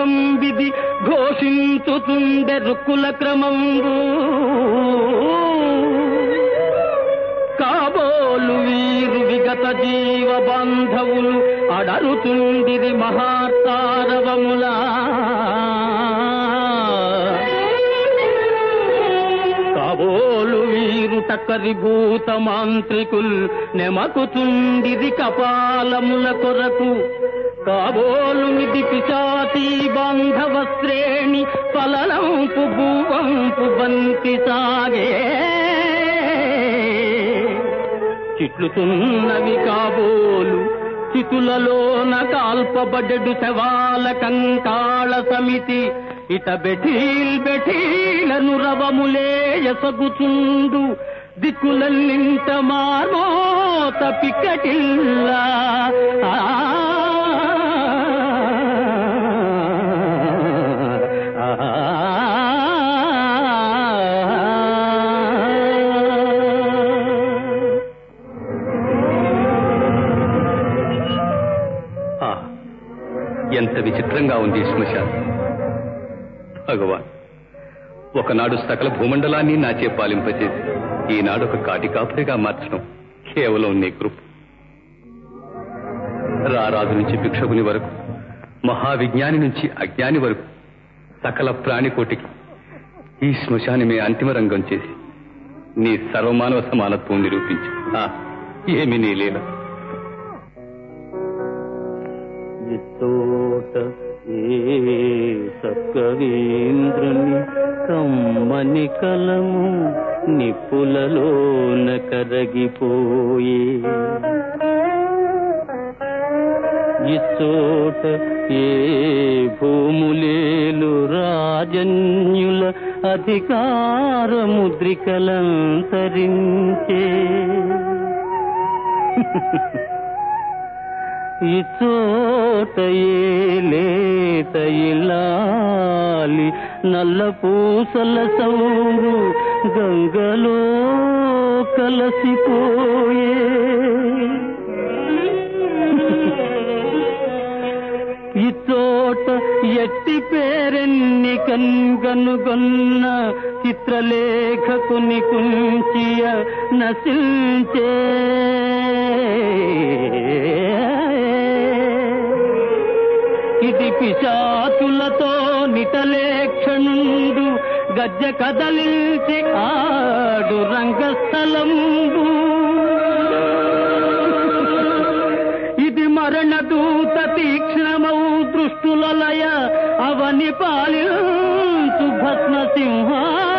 యుద్ధం విధి ఘోషించుతుండె రుక్కుల క్రమంబు కాబోలు వీరు విగత జీవ బాంధవులు అడరుతుండిరి మహాతారవములా కాబోలు వీరు టక్కరి భూత మాంత్రికుల్ నెమకుతుండిరి కపాలముల కొరకు కాబోలు నిధి పిశాచి బాంధవ శ్రేణి పలలంపు భూవంపు బంతి సాగే చిట్లుతున్నవి కాబోలు చితులలోన కాల్పబడ్డడు శవాల కంకాళ సమితి ఇట బెఠీల్ బెఠీలను రవములే ఎసగుచుండు దిక్కులన్నింట మార్మోత పిక్కటిల్లా ఆ, ఆ, ఆ, ఎంత విచిత్రంగా ఉంది ఈ శ్మశానం భగవాన్ ఒకనాడు సకల భూమండలాన్ని నాచే పాలింపచేసి ఈనాడు ఒక కాటి కాపురిగా మార్చడం కేవలం నీ కృప రారాజు నుంచి భిక్షకుని వరకు మహావిజ్ఞాని నుంచి అజ్ఞాని వరకు సకల ప్రాణికోటికి ఈ శ్మశానమే అంతిమ రంగం చేసి నీ సర్వమానవ సమానత్వం నిరూపించి ఆ, ఏమి నీ లీల ఇతోట ఏ సత్కవీంద్రుని కమ్మని కలము నిప్పులలోన కరగిపోయే ఇచ్చోట ఏ భూములేలు రాజన్యుల అధికార ముద్రికలంతరించే ఈ చోట లేత ఇల్లాలి నల్ల పూసల సౌరు గంగలో కలసిపోయే ఈ చోట ఎట్టి పేరెన్ని కన్గనుగొన్న చిత్రలేఖకుని కుంచియ నశించే ఇది పిశాచులతో నిటలేక్షణుండు గజ్జ కదలించి ఆడు రంగస్థలంబు ఇది మరణ దూత తీక్ష్ణమౌ దృష్టుల లయ అవని పాలించు భస్మ సింహా